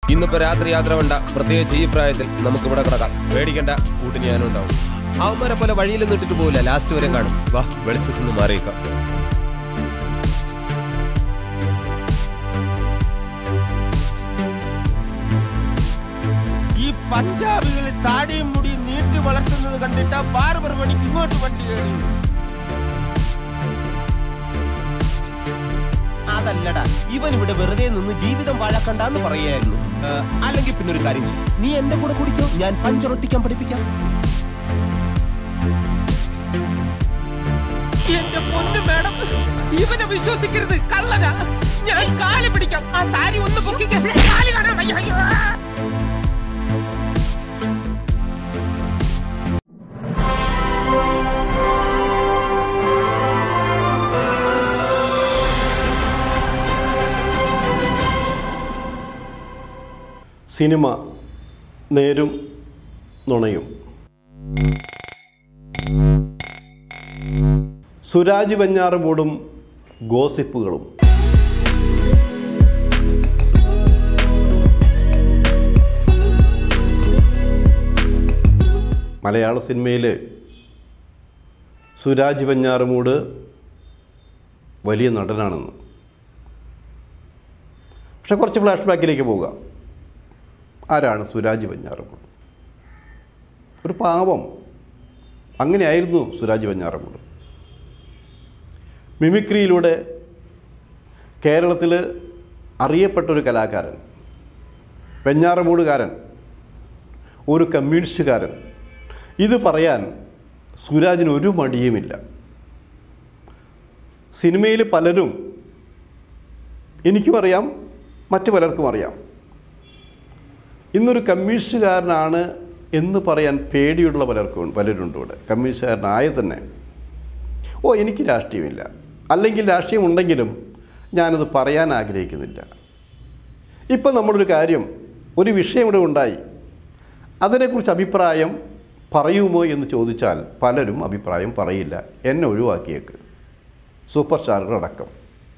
ഇന്നിപ്പോ രാത്രി യാത്ര വേണ്ട പ്രത്യേകിച്ച് ഈ പ്രായത്തിൽ നമുക്ക് ഇവിടെ കിടക്കാം പേടിക്കണ്ട കൂട്ടിന് ഞാനും ഉണ്ടാവും അവന്മാരെ പോലെ വഴിയിൽ നിന്നിട്ട് പോവില്ല ലാസ്റ്റ് വരെ കാണും വാ വെളിച്ചത്തിൽ നിന്ന് മാറിയേക്കാം ഈ പഞ്ചാബികളിൽ താടിയും മുടി നീട്ടി വളർത്തുന്നത് കണ്ടിട്ട് ബാർബർ പണിക്ക് ഇങ്ങോട്ട് വണ്ടി കയറി അതല്ലടാ ഇവൻ ഇവിടെ വെറുതെ നിന്ന് ജീവിതം വാഴക്കണ്ടെന്ന് പറയായിരുന്നു അല്ലെങ്കിൽ പിന്നെ ഒരു കാര്യം ചെയ്യും നീ എന്റെ കൂടെ കുടിക്കോ ഞാൻ പഞ്ചറൊട്ടിക്കാൻ പഠിപ്പിക്കാം എന്റെ പൊന്നു മേഡം ഇവനെ വിശ്വസിക്കരുത് കള്ളനാ ഞാൻ കാല് പിടിക്കാം ആ സാരി ഒന്ന് പൊക്കിക്കാം കാല് കാണാൻ വയ്യ. അയ്യോ. സിനിമ നേരും നുണയും സുരാജ് വെഞ്ഞാറുമൂടും ഗോസിപ്പുകളും മലയാള സിനിമയിൽ സുരാജ് വെഞ്ഞാറുമൂട് വലിയ നടനാണെന്ന് പക്ഷെ കുറച്ച് ഫ്ലാഷ് ബാക്കിലേക്ക് പോവുക ആരാണ് സുരാജ് വെഞ്ഞാറമൂട് ഒരു പാവം അങ്ങനെയായിരുന്നു സുരാജ് വെഞ്ഞാറമൂട് മിമിക്രിയിലൂടെ കേരളത്തിൽ അറിയപ്പെട്ടൊരു കലാകാരൻ വെഞ്ഞാറമൂടുകാരൻ ഒരു കമ്മ്യൂണിസ്റ്റുകാരൻ ഇത് പറയാൻ സുരാജിന് ഒരു മടിയുമില്ല സിനിമയിൽ പലരും എനിക്കും അറിയാം മറ്റു പലർക്കും അറിയാം ഇന്നൊരു കമ്മ്യൂണിസ്റ്റുകാരനാണ് എന്ന് പറയാൻ പേടിയുള്ള പലർക്കും പലരുണ്ട് ഇവിടെ കമ്മ്യൂണിസ്റ്റുകാരനായ തന്നെ ഓ എനിക്ക് രാഷ്ട്രീയമില്ല അല്ലെങ്കിൽ രാഷ്ട്രീയം ഉണ്ടെങ്കിലും ഞാനത് പറയാൻ ആഗ്രഹിക്കുന്നില്ല ഇപ്പം നമ്മളൊരു കാര്യം ഒരു വിഷയം ഇവിടെ ഉണ്ടായി അതിനെക്കുറിച്ച് അഭിപ്രായം പറയുമോ എന്ന് ചോദിച്ചാൽ പലരും അഭിപ്രായം പറയില്ല എന്നെ ഒഴിവാക്കിയേക്ക് സൂപ്പർ സ്റ്റാറുകളടക്കം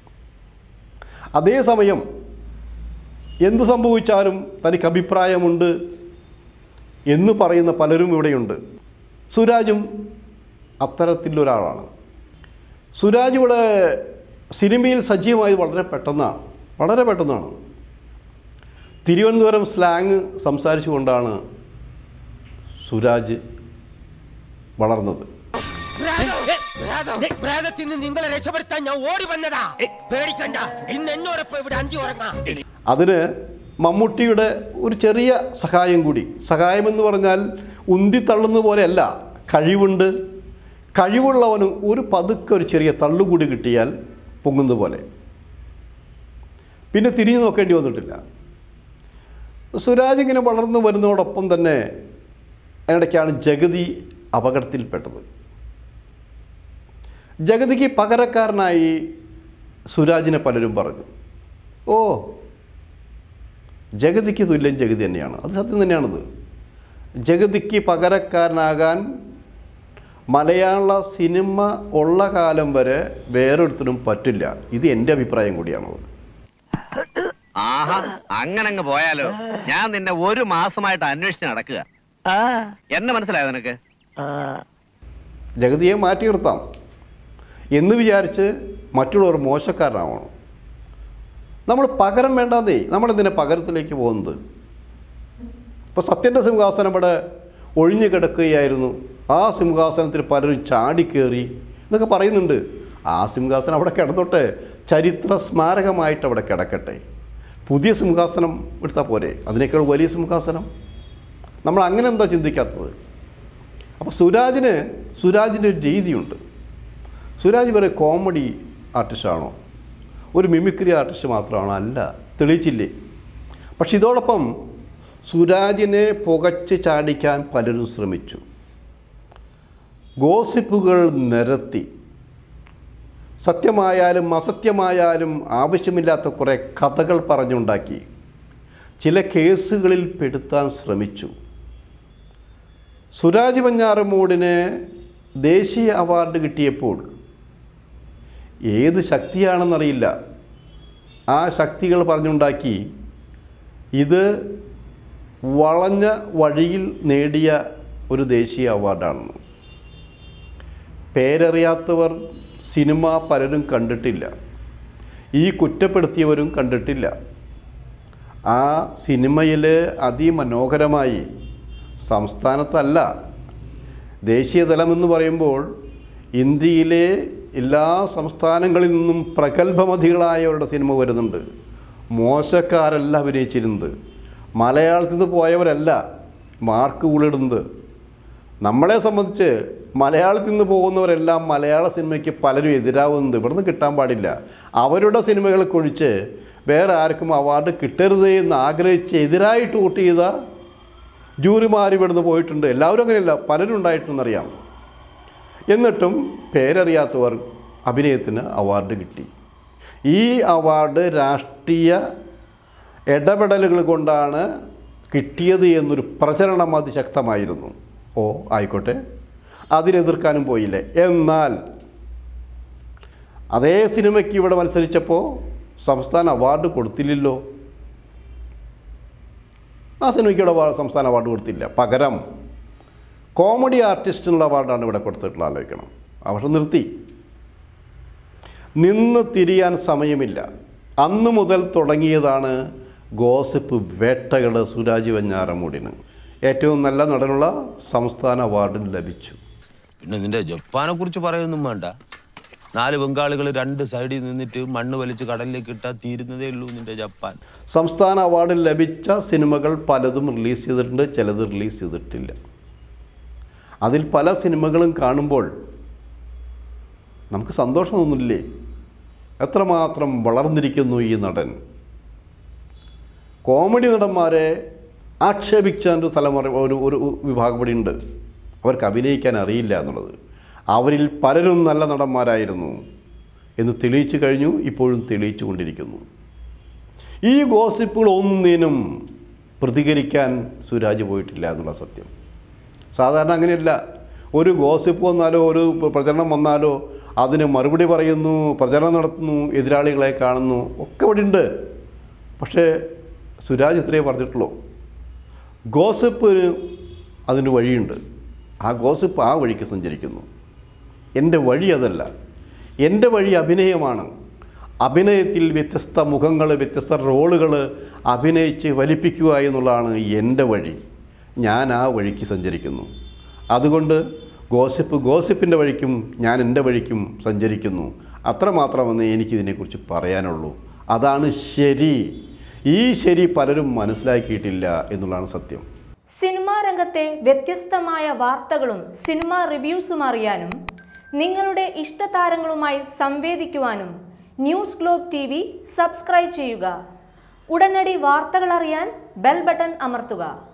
അതേസമയം എന്ത് സംഭവിച്ചാലും തനിക്ക് അഭിപ്രായമുണ്ട് എന്ന് പറയുന്ന പലരും ഇവിടെയുണ്ട് സുരാജും അത്തരത്തിലൊരാളാണ് സുരാജ് ഇവിടെ സിനിമയിൽ സജീവമായി വളരെ പെട്ടെന്നാണ് വളരെ പെട്ടെന്നാണ് തിരുവനന്തപുരം സ്ലാങ് സംസാരിച്ചുകൊണ്ടാണ് സുരാജ് വളർന്നത് പ്രേതത്തിൽ നിന്ന് നിങ്ങളെ രക്ഷപ്പെടുത്താൻ ഞാൻ ഓടി വന്നതാ പേടിക്കണ്ട ഇന്ന് എന്നോടൊപ്പം ഇവിടെ അഞ്ചു ഉറങ്ങാം അതിന് മമ്മൂട്ടിയുടെ ഒരു ചെറിയ സഹായം കൂടി സഹായമെന്ന് പറഞ്ഞാൽ ഉന്തിത്തള്ളുന്ന പോലെയല്ല കഴിവുണ്ട് കഴിവുള്ളവന് ഒരു പതുക്കെ ഒരു ചെറിയ തള്ളുകൂടി കിട്ടിയാൽ പൊങ്ങുന്ന പോലെ പിന്നെ തിരിഞ്ഞു നോക്കേണ്ടി വന്നിട്ടില്ല സുരാജ് ഇങ്ങനെ വളർന്നു വരുന്നതോടൊപ്പം തന്നെ അതിനിടയ്ക്കാണ് ജഗതി അപകടത്തിൽപ്പെട്ടത് ജഗതിക്ക് പകരക്കാരനായി സുരാജിനെ പലരും പറഞ്ഞു ഓ ജഗതിക്ക് തുല്യം ജഗതി തന്നെയാണ് അത് സത്യം തന്നെയാണത് ജഗതിക്ക് പകരക്കാരനാകാൻ മലയാള സിനിമ ഉള്ള കാലം വരെ വേറൊരുത്തരും പറ്റില്ല ഇത് എൻ്റെ അഭിപ്രായം കൂടിയാണത് ആഹാ അങ്ങനെ അങ്ങ് പോയാലോ ഞാൻ നിന്നെ ഒരു മാസമായിട്ട് അന്വേഷിച്ച് നടക്കുക എന്നെ മനസ്സിലായോ നിനക്ക് ജഗതിയെ മാറ്റി നിർത്താം എന്ന് വിചാരിച്ച് മറ്റുള്ളവർ മോശക്കാരനാവണം നമ്മൾ പകരം വേണ്ടാന്നേ നമ്മളെന്തിനാ പകരത്തിലേക്ക് പോകുന്നത് ഇപ്പോൾ സത്യൻ്റെ സിംഹാസനം ഇവിടെ ഒഴിഞ്ഞു കിടക്കുകയായിരുന്നു ആ സിംഹാസനത്തിൽ പലരും ചാടിക്കേറി എന്നൊക്കെ പറയുന്നുണ്ട് ആ സിംഹാസനം അവിടെ കിടന്നോട്ടെ ചരിത്ര സ്മാരകമായിട്ട് അവിടെ കിടക്കട്ടെ പുതിയ സിംഹാസനം എടുത്താൽ പോരെ അതിനേക്കാൾ വലിയ സിംഹാസനം നമ്മൾ അങ്ങനെ എന്താ ചിന്തിക്കാത്തത് അപ്പോൾ സുരാജിന് സുരാജിൻ്റെ ഒരു രീതിയുണ്ട് സുരാജ് വേറെ കോമഡി ആർട്ടിസ്റ്റാണോ ഒരു മിമിക്രി ആർട്ടിസ്റ്റ് മാത്രമാണോ അല്ല തെളിയിച്ചില്ലേ പക്ഷെ ഇതോടൊപ്പം സുരാജിനെ പുകച്ച് ചാടിക്കാൻ പലരും ശ്രമിച്ചു ഗോസിപ്പുകൾ നിരത്തി സത്യമായാലും അസത്യമായാലും ആവശ്യമില്ലാത്ത കുറേ കഥകൾ പറഞ്ഞുണ്ടാക്കി ചില കേസുകളിൽ പെടുത്താൻ ശ്രമിച്ചു സുരാജ് പഞ്ഞാറമൂടിന് ദേശീയ അവാർഡ് കിട്ടിയപ്പോൾ ഏത് ശക്തിയാണെന്നറിയില്ല ആ ശക്തികൾ പറഞ്ഞുണ്ടാക്കി ഇത് വളഞ്ഞ വഴിയിൽ നേടിയ ഒരു ദേശീയ അവാർഡാണ് പേരറിയാത്തവർ സിനിമ പലരും കണ്ടിട്ടില്ല ഈ കുറ്റപ്പെടുത്തിയവരും കണ്ടിട്ടില്ല ആ സിനിമയിൽ അതിമനോഹരമായി സംസ്ഥാനത്തല്ല ദേശീയതലം എന്ന് പറയുമ്പോൾ ഇന്ത്യയിലെ എല്ലാ സംസ്ഥാനങ്ങളിൽ നിന്നും പ്രഗത്ഭമതികളായവരുടെ സിനിമ വരുന്നുണ്ട് മോശക്കാരല്ല അഭിനയിച്ചിരുന്നത് മലയാളത്തിൽ നിന്ന് പോയവരല്ല മാർക്ക് ഉള്ളിടുന്നത് നമ്മളെ സംബന്ധിച്ച് മലയാളത്തിൽ നിന്ന് പോകുന്നവരെല്ലാം മലയാള സിനിമയ്ക്ക് പലരും എതിരാവുന്നത് ഇവിടുന്ന് കിട്ടാൻ പാടില്ല അവരുടെ സിനിമകൾ കൊഴിച്ച് വേറെ ആർക്കും അവാർഡ് കിട്ടരുത് എന്ന് ആഗ്രഹിച്ച് എതിരായിട്ട് വോട്ട് ചെയ്ത ജൂറിമാർ ഇവിടുന്ന് പോയിട്ടുണ്ട് എല്ലാവരും അങ്ങനെയല്ല പലരും ഉണ്ടായിട്ടുണ്ടെന്നറിയാം എന്നിട്ടും പേരറിയാത്തവർ അഭിനയത്തിന് അവാർഡ് കിട്ടി ഈ അവാർഡ് രാഷ്ട്രീയ ഇടപെടലുകൾ കൊണ്ടാണ് കിട്ടിയത് എന്നൊരു പ്രചരണം അതിശക്തമായിരുന്നു ഓ ആയിക്കോട്ടെ അതിനെതിർക്കാനും പോയില്ലേ എന്നാൽ അതേ സിനിമയ്ക്ക് ഇവിടെ മത്സരിച്ചപ്പോൾ സംസ്ഥാന അവാർഡ് കൊടുത്തില്ലല്ലോ ആ സിനിമയ്ക്ക് ഇവിടെ അവാ- സംസ്ഥാന അവാർഡ് കൊടുത്തില്ല പകരം കോമഡി ആർട്ടിസ്റ്റിനുള്ള അവാർഡാണ് ഇവിടെ കൊടുത്തിട്ടുള്ള ആലോചിക്കണം അവർ നിർത്തി നിന്ന് തിരിയാൻ സമയമില്ല അന്ന് മുതൽ തുടങ്ങിയതാണ് ഗോസിപ്പ് വേട്ടകൾ സുരാജ് വെഞ്ഞാറമൂടിന് ഏറ്റവും നല്ല നടനുള്ള സംസ്ഥാന അവാർഡ് ലഭിച്ചു പിന്നെ നിന്റെ ജപ്പാനെ കുറിച്ച് പറയൊന്നും വേണ്ട നാല് ബംഗാളികൾ രണ്ട് സൈഡിൽ നിന്നിട്ട് മണ്ണ് വലിച്ച് കടലിലേക്ക് ഇട്ടാൽ തീരുന്നതേ ഉള്ളൂ നിന്റെ ജപ്പാൻ സംസ്ഥാന അവാർഡ് ലഭിച്ച സിനിമകൾ പലതും റിലീസ് ചെയ്തിട്ടുണ്ട് ചിലത് റിലീസ് ചെയ്തിട്ടില്ല അതിൽ പല സിനിമകളും കാണുമ്പോൾ നമുക്ക് സന്തോഷം തോന്നില്ലേ എത്രമാത്രം വളർന്നിരിക്കുന്നു ഈ നടൻ കോമഡി നടന്മാരെ ആക്ഷേപിച്ച ഒരു തലമുറ ഒരു ഒരു വിഭാഗം ഇവിടെ ഉണ്ട് അവർക്ക് അഭിനയിക്കാൻ അറിയില്ല എന്നുള്ളത് അവരിൽ പലരും നല്ല നടന്മാരായിരുന്നു എന്ന് തെളിയിച്ചു കഴിഞ്ഞു ഇപ്പോഴും തെളിയിച്ചു കൊണ്ടിരിക്കുന്നു ഈ ഗോസിപ്പുകൾ ഒന്നിനും പ്രതികരിക്കാൻ സുരാജ് പോയിട്ടില്ല എന്നുള്ള സത്യം സാധാരണ അങ്ങനെയല്ല ഒരു ഗോസിപ്പ് വന്നാലോ ഒരു പ്രചരണം വന്നാലോ അതിന് മറുപടി പറയുന്നു പ്രചരണം നടത്തുന്നു എതിരാളികളെ കാണുന്നു ഒക്കെ ഇവിടെ ഉണ്ട് പക്ഷേ സുരാജ് ഇത്രയേ പറഞ്ഞിട്ടുള്ളൂ ഗോസിപ്പിന് അതിന് വഴിയുണ്ട് ആ ഗോസിപ്പ് ആ വഴിക്ക് സഞ്ചരിക്കുന്നു എൻ്റെ വഴി അതല്ല എൻ്റെ വഴി അഭിനയമാണ് അഭിനയത്തിൽ വ്യത്യസ്ത മുഖങ്ങൾ വ്യത്യസ്ത റോളുകൾ അഭിനയിച്ച് വലിപ്പിക്കുക എന്നുള്ളതാണ് എൻ്റെ വഴി ഞാൻ ആ വഴിക്ക് സഞ്ചരിക്കുന്നു അതുകൊണ്ട് ഗോസിപ്പ് ഗോസിപ്പിൻ്റെ വഴിക്കും ഞാൻ എൻ്റെ വഴിക്കും സഞ്ചരിക്കുന്നു അത്രമാത്രമെന്ന് എനിക്കിതിനെക്കുറിച്ച് പറയാനുള്ളൂ അതാണ് ശരി ഈ ശരി പലരും മനസ്സിലാക്കിയിട്ടില്ല എന്നുള്ളതാണ് സത്യം സിനിമാ രംഗത്തെ വ്യത്യസ്തമായ വാർത്തകളും സിനിമാ റിവ്യൂസും അറിയാനും നിങ്ങളുടെ ഇഷ്ടതാരങ്ങളുമായി സംവേദിക്കുവാനും news globe T V subscribe ചെയ്യുക ഉടനടി വാർത്തകൾ അറിയാൻ ബെൽ ബട്ടൺ അമർത്തുക